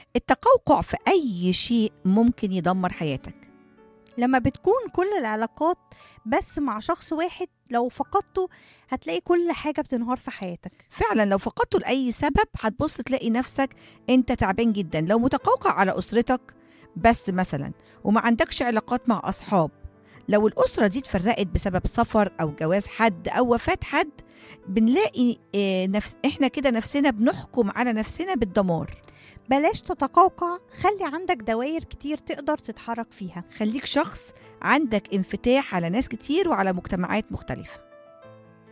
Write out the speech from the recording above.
التقوقع في أي شيء ممكن يدمر حياتك لما بتكون كل العلاقات بس مع شخص واحد لو فقدته هتلاقي كل حاجة بتنهار في حياتك فعلا لو فقدته لأي سبب هتبص تلاقي نفسك أنت تعبان جدا لو متقوقع على أسرتك بس مثلا وما عندكش علاقات مع أصحاب لو الأسرة دي اتفرقت بسبب سفر أو جواز حد أو وفاة حد بنلاقي آه، نفس إحنا كده نفسنا بنحكم على نفسنا بالدمار بلاش تتقوقع خلي عندك دوائر كتير تقدر تتحرك فيها خليك شخص عندك انفتاح على ناس كتير وعلى مجتمعات مختلفة